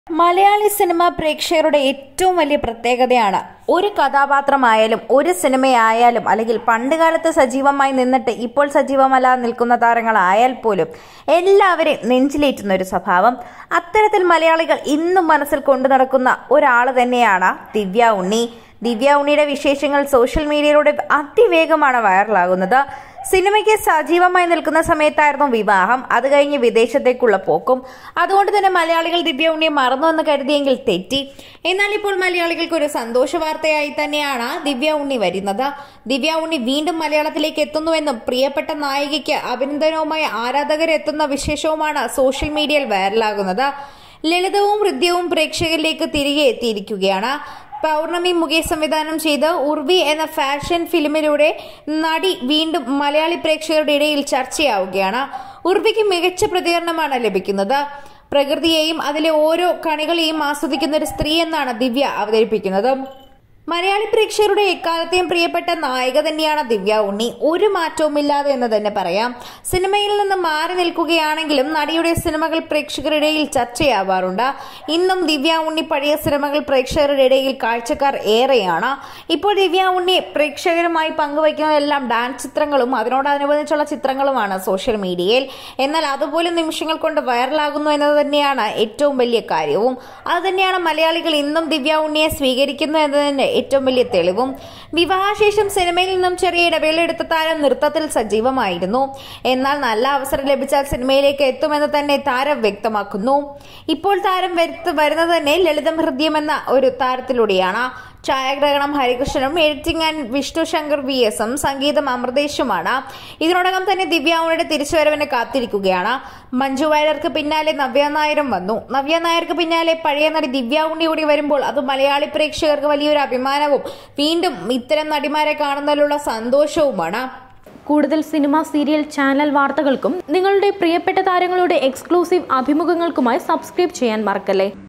Malayali cinema പ്രേക്ഷകരുടെ ഏറ്റവും വലിയ പ്രത്യേകതയാണ് ഒരു കഥാപാത്രമായാലും ഒരു സിനിമയായാലും അല്ലെങ്കിൽ പണ്ടുകാലത്ത് സജീവമായി നിന്നിട്ട് ഇപ്പോൾ സജീവമല്ല നിൽക്കുന്ന താരങ്ങളായാൽ പോലും എല്ലാവരെയും നെഞ്ചിലേറ്റുന്ന ഒരു സ്വഭാവം അത്തരത്തിൽ മലയാളികൾ ഇന്നും മനസ്സിൽ കൊണ്ടു നടക്കുന്ന ഒരാൾ തന്നെയാണ് ദിവ്യ ഉണ്ണി ദിവ്യ ഉണ്ണിയുടെ വിശേഷങ്ങൾ സോഷ്യൽ മീഡിയയിലൂടെ അതിവേഗമാണ് വൈറലാകുന്നത് സിനിമയ്ക്ക് സജീവമായി നിൽക്കുന്ന സമയത്തായിരുന്നു വിവാഹം അത് കഴിഞ്ഞ് വിദേശത്തേക്കുള്ള പോക്കും അതുകൊണ്ട് തന്നെ മലയാളികൾ ദിവ്യ ഉണ്ണിയെ മറന്നു എന്ന് കരുതിയെങ്കിൽ തെറ്റി എന്നാൽ ഇപ്പോൾ മലയാളികൾക്ക് ഒരു സന്തോഷ വാർത്തയായി തന്നെയാണ് ദിവ്യ ഉണ്ണി വരുന്നത് ദിവ്യ ഉണ്ണി വീണ്ടും മലയാളത്തിലേക്ക് എത്തുന്നുവെന്നും പ്രിയപ്പെട്ട നായികയ്ക്ക് അഭിനന്ദനവുമായി ആരാധകരെത്തുന്ന വിശേഷവുമാണ് സോഷ്യൽ മീഡിയയിൽ വൈറലാകുന്നത് ലളിതവും ഹൃദ്യവും പ്രേക്ഷകരിലേക്ക് തിരികെ എത്തിയിരിക്കുകയാണ് പൗർണമി മുകേഷ് സംവിധാനം ചെയ്ത ഉർവി എന്ന ഫാഷൻ ഫിലിമിലൂടെ നടി വീണ്ടും മലയാളി പ്രേക്ഷകരുടെ ഇടയിൽ ചർച്ചയാവുകയാണ് ഉർവിക്ക് മികച്ച പ്രതികരണമാണ് ലഭിക്കുന്നത് പ്രകൃതിയെയും അതിലെ ഓരോ കണികളെയും ആസ്വദിക്കുന്ന ഒരു സ്ത്രീ എന്നാണ് ദിവ്യ അവതരിപ്പിക്കുന്നത് മലയാളി പ്രേക്ഷകരുടെ എക്കാലത്തെയും പ്രിയപ്പെട്ട നായിക തന്നെയാണ് ദിവ്യ ഉണ്ണി ഒരു മാറ്റവുമില്ലാതെ എന്ന് തന്നെ പറയാം സിനിമയിൽ നിന്ന് മാറി നിൽക്കുകയാണെങ്കിലും നടിയുടെ സിനിമകൾ പ്രേക്ഷകരുടെ ഇടയിൽ ചർച്ചയാവാറുണ്ട് ഇന്നും ദിവ്യ ഉണ്ണി പഴയ സിനിമകൾ പ്രേക്ഷകരുടെ ഇടയിൽ കാഴ്ചക്കാർ ഏറെയാണ് ഇപ്പോൾ ദിവ്യ ഉണ്ണി പ്രേക്ഷകരുമായി പങ്കുവയ്ക്കുന്നതെല്ലാം ഡാൻസ് ചിത്രങ്ങളും അതിനോടനുബന്ധിച്ചുള്ള ചിത്രങ്ങളുമാണ് സോഷ്യൽ മീഡിയയിൽ എന്നാൽ അതുപോലും നിമിഷങ്ങൾ കൊണ്ട് വൈറലാകുന്നു എന്നത് തന്നെയാണ് ഏറ്റവും വലിയ കാര്യവും അത് തന്നെയാണ് മലയാളികൾ ഇന്നും ദിവ്യ ഉണ്ണിയെ സ്വീകരിക്കുന്നു എന്നതിന്റെ ഏറ്റവും വലിയ തെളിവും വിവാഹശേഷം സിനിമയിൽ നിന്നും ചെറിയ ഇടവേള എടുത്ത താരം നൃത്തത്തിൽ സജീവമായിരുന്നു എന്നാൽ നല്ല അവസരം ലഭിച്ചാൽ സിനിമയിലേക്ക് എത്തുമെന്ന് തന്നെ താരം വ്യക്തമാക്കുന്നു ഇപ്പോൾ താരം വരുത്ത- വരുന്നത് തന്നെ ലളിതം ഹൃദയം എന്ന ഒരു താരത്തിലൂടെയാണ് ഛായാഗ്രഹണം ഹരികൃഷ്ണനും editing and Vishnu Shankar V എസും സംഗീതം അമൃതേഷുമാണ് ഇതിനോടകം തന്നെ ദിവ്യാവുണിയുടെ തിരിച്ചുവരവിന് കാത്തിരിക്കുകയാണ് മഞ്ജു വാര്യർക്ക് പിന്നാലെ നവ്യ നായരും വന്നു നവ്യ നായർക്ക് പിന്നാലെ പഴയ നടി ദിവ്യ ഉണ്ണി കൂടി വരുമ്പോൾ അത് മലയാളി പ്രേക്ഷകർക്ക് വലിയൊരു അഭിമാനവും വീണ്ടും ഇത്തരം നടിമാരെ കാണുന്നതിലുള്ള സന്തോഷവുമാണ് കൂടുതൽ സിനിമ സീരിയൽ ചാനൽ വാർത്തകൾക്കും നിങ്ങളുടെ പ്രിയപ്പെട്ട താരങ്ങളുടെ എക്സ്ക്ലൂസീവ് അഭിമുഖങ്ങൾക്കുമായി സബ്സ്ക്രൈബ് ചെയ്യാൻ മറക്കല്ലേ